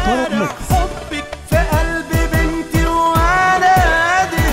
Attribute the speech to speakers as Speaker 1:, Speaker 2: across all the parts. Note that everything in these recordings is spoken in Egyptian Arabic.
Speaker 1: زارع
Speaker 2: ميكس.
Speaker 1: حبك في قلب بنتي وولدي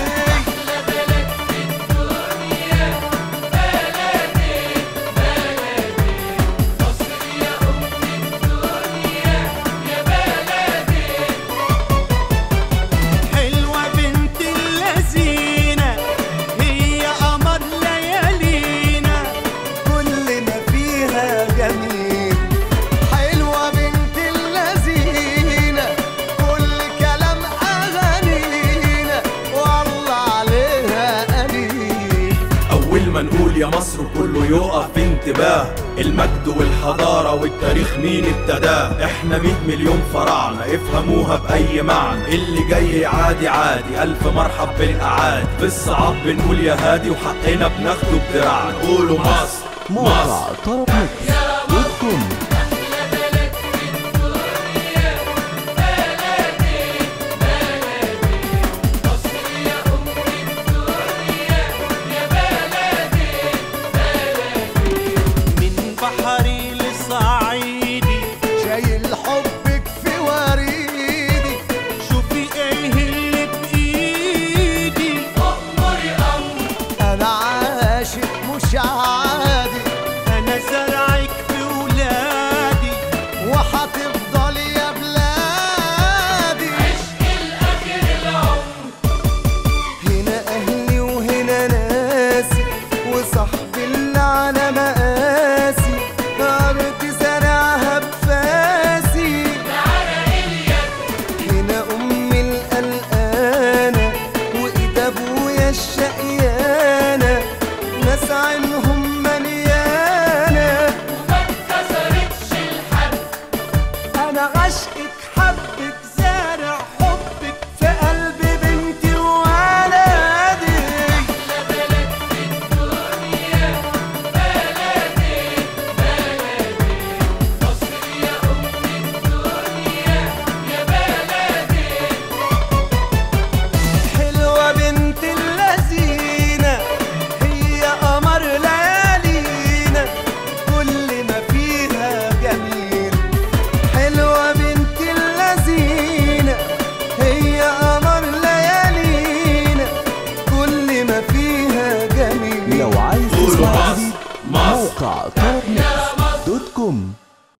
Speaker 1: حلوة بنت اللذينة هي قمر ليالينا كل ما فيها جميل حلوة بنت اللذينة كل كلام أغانينا والله عليها قليل
Speaker 3: أول ما نقول يا مصر كله يقف في انتباه المجد والحضارة والتاريخ مين ابتداه احنا 100 مليون فراعنة افهموها بأي معنى اللي جاي عادي عادي ألف مرحب بالأعادي في الصعاب بنقول يا هادي وحقنا بناخده بدراعنا قولوا مصر مصر
Speaker 2: موقع طرب ميكس دوت كوم
Speaker 1: من بحري لصعيدي شايل حبك في وريدي شوفي ايه اللي بايدي انا عاشق مش عادي انا زرعك في ولادي وهتفضل يا بلادي هنا اهلي وهنا ناسي وصاحبي اللي على مقاسي ارض زرعها بفاسي هنا امي القلقانه وايد ابويا الشقيانه ناس عينهم مليانه انا عشقك حبك